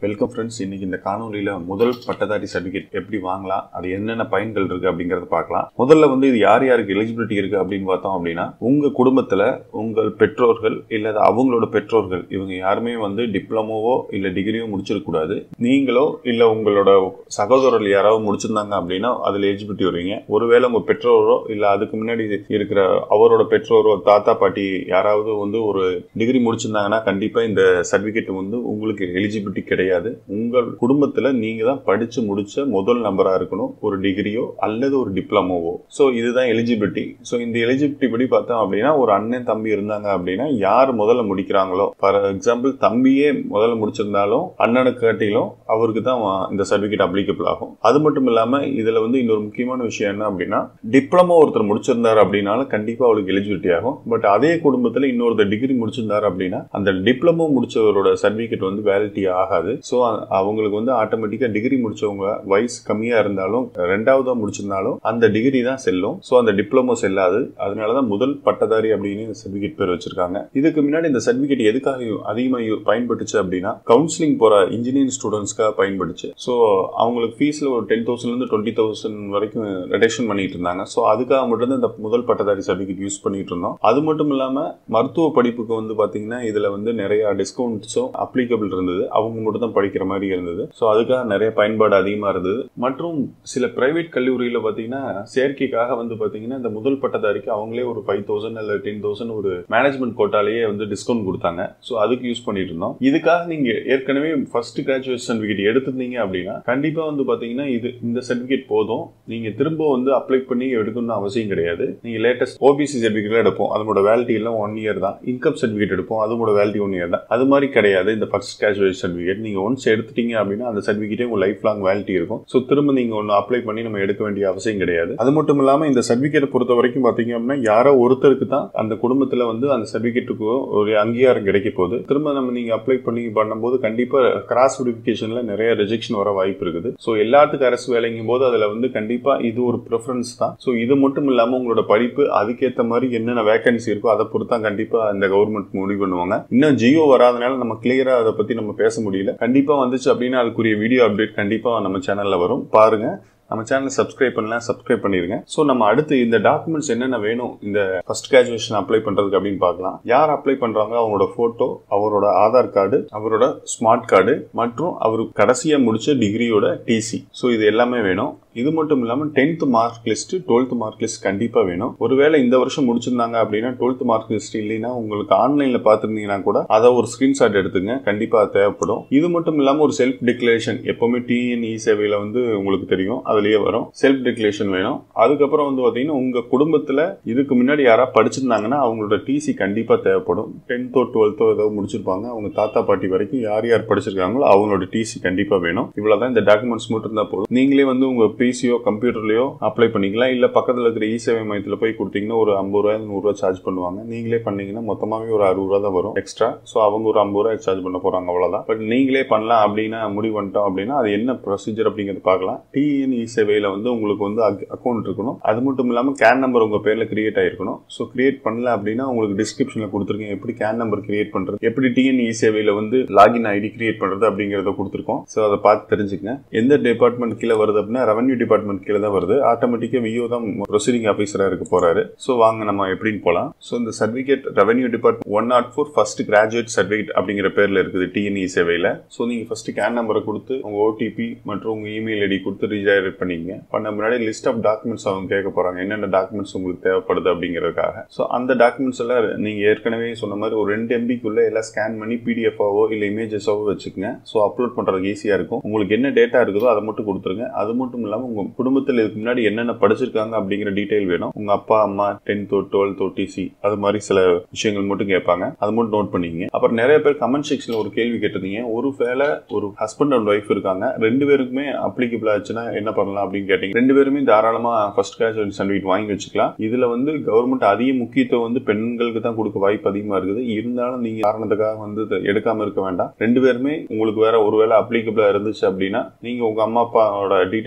Welcome friends இன்னைக்கு இந்த காணொலியில முதல் பட்டதாரி சர்டிஃபிகேட் எப்படி வாங்கலாம் அது என்னென்ன பயன்கள் இருக்கு அப்படிங்கறத பார்க்கலாம் முதல்ல வந்து இது யார் யாருக்கு எலிஜிபிலிட்டி இருக்கு அப்படின்னு பார்த்தோம் அப்படின்னா உங்க குடும்பத்துல உங்கள் பெற்றோர்கள் இல்ல அவங்களோட பெற்றோர்கள் இவங்க யாருமே வந்து டிப்ளமோவோ இல்ல டிகிரியோ முடிச்சிருக்க கூடாது நீங்களோ இல்ல உங்களோட சகோதரர்கள் யாராவது முடிச்சிருந்தாங்க அப்படின்னா அதுல எலிஜிபிலிட்டி வருவீங்க ஒருவேளை உங்க பெற்றோரோ இல்ல அதுக்கு முன்னாடி இருக்கிற அவரோட பெற்றோரோ தாத்தா பாட்டி யாராவது வந்து ஒரு டிகிரி முடிச்சிருந்தாங்கன்னா கண்டிப்பா இந்த சர்டிபிகேட் வந்து உங்களுக்கு எலிஜிபிலிட்டி கிடையாது உங்கள் குடும்பத்துல நீங்க தான் படிச்சு முடிச்ச முதல் நம்பரா இருக்கணும் ஒரு டிகிரியோ அல்லது ஒரு டிப்ளமோவோ ஸோ இதுதான் எலிஜிபிலிட்டி ஸோ இந்த எலிஜிபிலிட்டி படி பார்த்தோம் அப்படின்னா ஒரு அண்ணன் தம்பி இருந்தாங்க அப்படின்னா யார் முதல்ல முடிக்கிறாங்களோ ஃபார் எக்ஸாம்பிள் தம்பியே முதல்ல முடிச்சிருந்தாலும் அண்ணனுக்கு காட்டிலும் அவருக்கு தான் இந்த சர்டிபிகேட் அப்ளிகபிள் ஆகும் அது மட்டும் இல்லாம இதுல வந்து இன்னொரு முக்கியமான விஷயம் என்ன அப்படின்னா டிப்ளமோ ஒருத்தர் முடிச்சிருந்தாரு அப்படின்னாலும் கண்டிப்பா அவருக்கு எலிஜிபிலிட்டி ஆகும் பட் அதே குடும்பத்துல இன்னொருத்தர் டிகிரி முடிச்சிருந்தாரு அப்படின்னா அந்த டிப்ளமோ முடிச்சவரோட சர்டிபிகேட் வந்து வேலிட்டி ஆகாது ஸோ அவங்களுக்கு வந்து ஆட்டோமேட்டிக்கா டிகிரி முடிச்சவங்க வயசு கம்மியா இருந்தாலும் ரெண்டாவதா முடிச்சிருந்தாலும் அந்த டிகிரி தான் செல்லும் ஸோ அந்த டிப்ளமோ செல்லாது அதனாலதான் முதல் பட்டதாரி அப்படின்னு இந்த சர்டிபிகேட் பேர் வச்சிருக்காங்க இதுக்கு முன்னாடி இந்த சர்டிபிகேட் எதுக்காக அதிகமாக பயன்பட்டுச்சு அப்படின்னா கவுன்சிலிங் போற இன்ஜினியரிங் ஸ்டூடெண்ட்ஸ்க்காக பயன்படுச்சு ஸோ அவங்களுக்கு ஃபீஸ்ல ஒரு டென் தௌசண்ட்லேருந்து டுவெண்ட்டி தௌசண்ட் வரைக்கும் ரிடக்ஷன் பண்ணிட்டு இருந்தாங்க ஸோ அதுக்காக மட்டும் இந்த முதல் பட்டதாரி சர்டிஃபிகேட் யூஸ் பண்ணிட்டு இருந்தோம் அது மட்டும் இல்லாம மருத்துவ படிப்புக்கு வந்து பாத்தீங்கன்னா இதுல வந்து நிறைய டிஸ்கவுண்ட்ஸும் அப்ளிகபிள் இருந்தது அவங்க மட்டும் தான் படிக்கிற மாதிரி இருந்தது ஸோ அதுக்காக நிறைய பயன்பாடு அதிகமா இருந்தது மற்றும் சில பிரைவேட் கல்லூரியில பாத்தீங்கன்னா சேர்க்கைக்காக வந்து பாத்தீங்கன்னா இந்த முதல் பட்டதாரிக்கு அவங்களே ஒரு ஃபைவ் தௌசண்ட் அல்ல டென் தௌசண்ட் ஒரு மேனேஜ்மெண்ட் கோட்டாலேயே வந்து டிஸ்கவுண்ட் கொடுத்தாங்க ஸோ அதுக்கு யூஸ் பண்ணிட்டு இருந்தோம் இதுக்காக நீங்க ஏற்கனவே ஃபர்ஸ்ட் கிராஜுவேட் சர்டிஃபிகேட் எடுத்திருந்தீங்க அப்படின்னா கண்டிப்பா வந்து பாத்தீங்கன்னா இது இந்த சர்டிஃபிகேட் போதும் நீங்க திரும்ப வந்து அப்ளை பண்ணி எடுக்கணும்னு அவசியம் கிடையாது நீங்க லேட்டஸ்ட் ஓபிசி சர்டிஃபிகேட் எடுப்போம் அதோட வேலிட்டி எல்லாம் ஒன் இயர் தான் இன்கம் சர்டிஃபிகேட் எடுப்போம் அதோட வேலிட்டி ஒன் இயர் தான் அது மாதிரி கிடையாது இந்த ஃபர்ஸ்ட் கிராஜுவேட் சர்டிஃபிகேட் நீங்க ஒன்ஸ் எடுத்துட்டீங்க அப்படின்னா அந்த சர்டிஃபிகேட்டே உங்க லைஃப் லாங் வேலிட்டி இருக்கும் ஸோ திரும்ப நீங்க ஒன்று அப்ளை பண்ணி நம்ம எடுக்க வேண்டிய அவசியம் கிடையாது அது மட்டும் இல்லாம இந்த சர்டிஃபிகேட் பொறுத்த வரைக்கும் பாத்தீங்க அப்படின்னா யாரோ ஒருத்தருக்கு தான் அந்த குடும்பத்துல வந்து அந்த சர்டிஃபிகேட்டுக்கு ஒரு அங்கீகாரம் கிடைக்க போகுது திரும்ப நம்ம நீங்க அப்ளை பண்ணி பண்ணும்போது கண்டிப்பா கிராஸ் வெரிஃபிகேஷன்ல நிறைய ரிஜெக்ஷன் வர வாய்ப்பு இருக்குது ஸோ எல்லாத்துக்கும் அரசு வேலைங்கும் போது அதுல வந்து கண்டிப்பா இது ஒரு ப்ரிஃபரன்ஸ் தான் ஸோ இது மட்டும் இல்லாம உங்களோட படிப்பு அதுக்கேற்ற மாதிரி என்னென்ன வேகன்சி இருக்கோ அதை பொறுத்து தான் கண்டிப்பா இந்த கவர்மெண்ட் முடிவு பண்ணுவாங்க இன்னும் ஜியோ வராதனால நம்ம கிளியரா அதை பத்தி நம்ம பேச முடியல கண்டிப்பா வந்துச்சு அப்படின்னா அதுக்குரிய வீடியோ அப்டேட் கண்டிப்பா நம்ம சேனல்ல வரும் பாருங்க நம்ம சேனல் சப்ஸ்கிரைப் பண்ணலாம் சப்ஸ்கிரைப் பண்ணிருங்க ஸோ நம்ம அடுத்து இந்த டாக்குமெண்ட்ஸ் என்னென்ன வேணும் இந்த ஃபர்ஸ்ட் கிராஜுவேஷன் அப்ளை பண்றதுக்கு அப்படின்னு பார்க்கலாம் யார் அப்ளை பண்றாங்க அவங்களோட போட்டோ அவரோட ஆதார் கார்டு அவரோட ஸ்மார்ட் கார்டு மற்றும் அவர் கடைசியா முடிச்ச டிகிரியோட டிசி ஸோ இது எல்லாமே வேணும் இது மட்டும் இல்லாமல் tenth mark list twelfth mark list கண்டிப்பா வேணும் ஒருவேளை இந்த வருஷம் முடிச்சிருந்தாங்க அப்படின்னா டுவெல்த் மார்க் லிஸ்ட் இல்லைன்னா உங்களுக்கு ஆன்லைன்ல பாத்துருந்தீங்கன்னா கூட அதை ஒரு ஸ்கிரீன்ஷாட் எடுத்துங்க கண்டிப்பா தேவைப்படும் இது மட்டும் இல்லாம ஒரு செல்ஃப் டிக்ளரேஷன் எப்பவுமே டிஎன் இ சேவையில வந்து உங்களுக்கு தெரியும் அதுலயே வரும் செல்ஃப் டிக்ளரேஷன் வேணும் அதுக்கப்புறம் வந்து பாத்தீங்கன்னா உங்க குடும்பத்துல இதுக்கு முன்னாடி யாராவது படிச்சிருந்தாங்கன்னா அவங்களோட டிசி கண்டிப்பா தேவைப்படும் டென்த்தோ டுவெல்த்தோ ஏதோ முடிச்சிருப்பாங்க அவங்க தாத்தா பாட்டி வரைக்கும் யார் யார் படிச்சிருக்காங்களோ அவங்களோட டிசி கண்டிப்பா வேணும் இவ்வளவுதான் இந்த டாக்குமெண்ட்ஸ் மட்டும் இருந்தா போதும் நீங்களே வந்து உங்க பிசியோ கம்ப்யூட்டர்லயோ அப்ளை பண்ணிக்கலாம் இல்ல பக்கத்துல இருக்கிற இ சேவை மையத்தில் போய் கொடுத்தீங்கன்னா ஒரு ஐம்பது ரூபாய் நூறு ரூபாய் சார்ஜ் பண்ணுவாங்க நீங்களே பண்ணீங்கன்னா மொத்தமாவே ஒரு அறுபது ரூபா தான் வரும் எக்ஸ்ட்ரா ஸோ அவங்க ஒரு ஐம்பது ரூபாய் சார்ஜ் பண்ண போறாங்க அவ்வளவுதான் பட் நீங்களே பண்ணலாம் அப்படின்னா முடிவு பண்ணிட்டோம் அப்படின்னா அது என்ன ப்ரொசீஜர் அப்படிங்கிறது பார்க்கலாம் டிஎன் இ சேவையில வந்து உங்களுக்கு வந்து அக்கௌண்ட் இருக்கணும் அது மட்டும் இல்லாம கேன் நம்பர் உங்க பேர்ல கிரியேட் ஆயிருக்கணும் ஸோ கிரியேட் பண்ணல அப்படின்னா உங்களுக்கு டிஸ்கிரிப்ஷன்ல கொடுத்துருக்கேன் எப்படி கேன் நம்பர் கிரியேட் பண்றது எப்படி டிஎன் இ சேவையில வந்து லாகின் ஐடி கிரியேட் பண்றது அப்படிங்கறத கொடுத்துருக்கோம் ஸோ அதை பார்த்து தெரிஞ்சுக்கங்க எந்த டிபார்ட்மெண்ட் கீழே வருது அப்படின்னா ரெவன்யூ டிபார்ட்மெண்ட் கீழே தான் வருது ஆட்டோமேட்டிக்கா விஓ தான் ப்ரொசீடிங் ஆஃபீஸரா இருக்க போறாரு ஸோ வாங்க நம்ம எப்படின்னு போலாம் ஸோ இந்த certificate revenue department one naught four first graduate certificate அப்படிங்கிற பேர்ல இருக்குது டிஎன்இ சேவையில ஸோ நீங்க ஃபர்ஸ்ட் கேன் நம்பரை கொடுத்து உங்க ஓடிபி மற்றும் உங்க இமெயில் ஐடி கொடுத்து ரிஜிஸ்டர் பண்ணிங்க பண்ண முன்னாடி லிஸ்ட் ஆஃப் டாக்குமெண்ட்ஸ் அவங்க கேட்க போறாங்க என்னென்ன டாக்குமெண்ட்ஸ் உங்களுக்கு தேவைப்படுது அப்படிங்கிறதுக்காக ஸோ அந்த டாக்குமெண்ட்ஸ் எல்லாம் நீங்க ஏற்கனவே சொன்ன மாதிரி ஒரு ரெண்டு எம்பிக்குள்ள எல்லாம் ஸ்கேன் பண்ணி பிடிஎஃபாவோ இல்ல இமேஜஸாவோ வச்சுக்கோங்க ஸோ அப்லோட் பண்றதுக்கு ஈஸியா இருக்கும் உங்களுக்கு என்ன டேட்டா இருக்குதோ அதை மட்டும் கொடுத்துருங்க அது மட்டும் இல்லாம உங்க குடும்பத்தில் இதுக்கு முன்னாடி என்னென்ன படிச்சிருக்காங்க அப்படிங்கிற டீடைல் வேணும் உங்க அப்பா அம்மா டென்த்தோ டுவெல்த்தோ டிசி அது மாதிரி சில விஷயங்கள் மட்டும் கேட்பாங்க அது மட்டும் நோட் பண்ணிங்க அப்புறம் நிறைய பேர் கமெண்ட் செக்ஷன்ல ஒரு கேள்வி கேட்டிருந்தீங்க ஒரு வேலை ஒரு ஹஸ்பண்ட் அண்ட் ஒய்ஃப் இருக்காங்க ரெண்டு பேருக்குமே அப்ளிகபிள் ஆச்சுன்னா என்ன பண்ணலாம் அப்படின்னு கேட்டீங்க ரெண்டு பேருமே தாராளமா ஃபர்ஸ்ட் கிராஜுவேட் சர்டிஃபிகேட் வாங்கி வச்சுக்கலாம் இதுல வந்து கவர்மெண்ட் அதிக முக்கியத்துவம் வந்து பெண்களுக்கு தான் கொடுக்க வாய்ப்பு அதிகமா இருக்குது இருந்தாலும் நீங்க காரணத்துக்காக வந்து எடுக்காம இருக்க வேண்டாம் ரெண்டு பேருமே உங்களுக்கு வேற ஒருவேளை அப்ளிகபிளா இருந்துச்சு அப்படின்னா நீங்க உங்க அம்மா அப்பாவோட டீட்டெயில போட்டு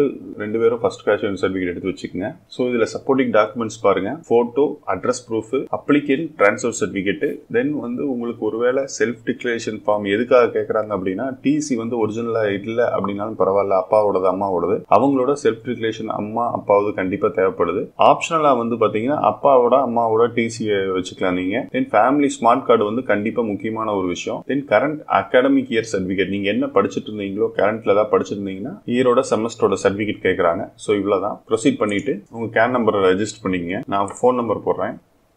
மட்டும் ரெண்டு பேரும் ஃபர்ஸ்ட் கிராஜுவேஷன் சர்டிஃபிகேட் எடுத்து வச்சுக்கோங்க ஸோ இதில் சப்போர்ட்டிங் டாக்குமெண்ட்ஸ் பாருங்க photo address proof applicant transfer certificate then வந்து உங்களுக்கு ஒருவேளை செல்ஃப் டிக்ளரேஷன் ஃபார்ம் எதுக்காக கேட்குறாங்க அப்படின்னா டிசி வந்து ஒரிஜினலாக இல்லை அப்படின்னாலும் பரவாயில்ல அப்பாவோடது அம்மாவோடது அவங்களோட செல்ஃப் டிக்ளரேஷன் அம்மா அப்பாவது கண்டிப்பாக தேவைப்படுது ஆப்ஷனலாக வந்து பார்த்தீங்கன்னா அப்பாவோட அம்மாவோட டிசியை வச்சுக்கலாம் நீங்கள் தென் ஃபேமிலி ஸ்மார்ட் கார்டு வந்து கண்டிப்பாக முக்கியமான ஒரு விஷயம் then current academic year certificate நீங்கள் என்ன படிச்சுட்டு இருந்தீங்களோ கரண்ட்ல தான் படிச்சிருந்தீங்கன்னா இயரோட செமஸ்டரோட சர்டிஃபிகேட் கேட்குறாங்க ஸோ இவ்வளோதான் ப்ரொசீட் பண்ணிட்டு உங்க கேன் நம்பரை ரெஜிஸ்டர் பண்ணிக்கங்க நான் ஃபோன் நம்பர் போடுறேன்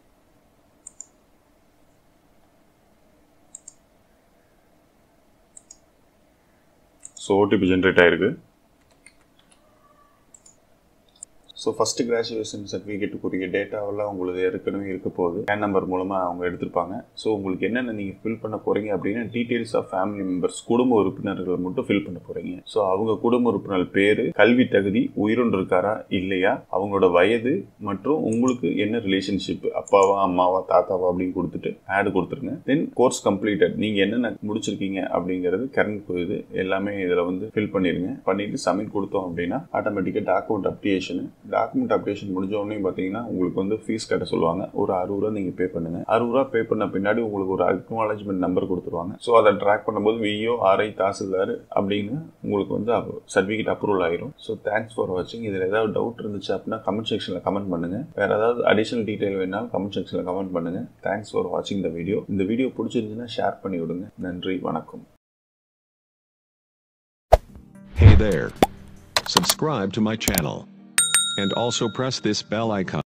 ஸோ ஓடிபி ஜென்ரேட் ஆயிருக்கு ஸோ ஃபஸ்ட் கிராஜுவேஷன் சர்டிஃபிகேட்டுக்குரிய டேட்டாவெல்லாம் உங்களுக்கு ஏற்கனவே இருக்க போகுது பேன் நம்பர் மூலமாக அவங்க எடுத்திருப்பாங்க ஸோ உங்களுக்கு என்னென்ன நீங்கள் ஃபில் பண்ண போகிறீங்க அப்படின்னா டீட்டெயில்ஸ் ஆஃப் ஃபேமிலி மெம்பர்ஸ் குடும்ப உறுப்பினர்கள் மட்டும் ஃபில் பண்ண போகிறீங்க ஸோ அவங்க குடும்ப உறுப்பினர் பேர் கல்வி தகுதி உயிரோடு இருக்காரா இல்லையா அவங்களோட வயது மற்றும் உங்களுக்கு என்ன ரிலேஷன்ஷிப் அப்பாவா அம்மாவா தாத்தாவா அப்படின்னு கொடுத்துட்டு ஆடு கொடுத்துருங்க தென் கோர்ஸ் கம்ப்ளீட்டட் நீங்கள் என்னென்ன முடிச்சிருக்கீங்க அப்படிங்கிறது கரண்ட் இது எல்லாமே இதில் வந்து ஃபில் பண்ணிடுங்க பண்ணிட்டு சப்மிட் கொடுத்தோம் அப்படின்னா ஆட்டோமேட்டிக்காக டாக்குமெண்ட் அப்டேஷன் டாக்குமெண்ட் அப்டேஷன் முடிஞ்ச உடனே பார்த்தீங்கன்னா உங்களுக்கு வந்து ஃபீஸ் கட்ட சொல்லுவாங்க ஒரு அறுபது ரூபா நீங்கள் பே பண்ணுங்க அறுபது ரூபா பே பண்ண பின்னாடி உங்களுக்கு ஒரு அக்னாலஜ்மெண்ட் நம்பர் கொடுத்துருவாங்க ஸோ அதை ட்ராக் பண்ணும்போது விஓ ஆர்ஐ தாசில்தார் அப்படின்னு உங்களுக்கு வந்து சர்டிஃபிகேட் அப்ரூவல் ஆயிரும் ஸோ தேங்க்ஸ் ஃபார் வாட்சிங் இதில் ஏதாவது டவுட் இருந்துச்சு அப்படின்னா கமெண்ட் செக்ஷனில் கமெண்ட் பண்ணுங்க வேற ஏதாவது அடிஷனல் டீட்டெயில் வேணாலும் கமெண்ட் செக்ஷனில் கமெண்ட் பண்ணுங்க தேங்க்ஸ் ஃபார் வாட்சிங் த வீடியோ இந்த வீடியோ பிடிச்சிருந்துச்சுன்னா ஷேர் பண்ணி விடுங்க நன்றி வணக்கம் Hey there. Subscribe to my channel. And also press this bell icon.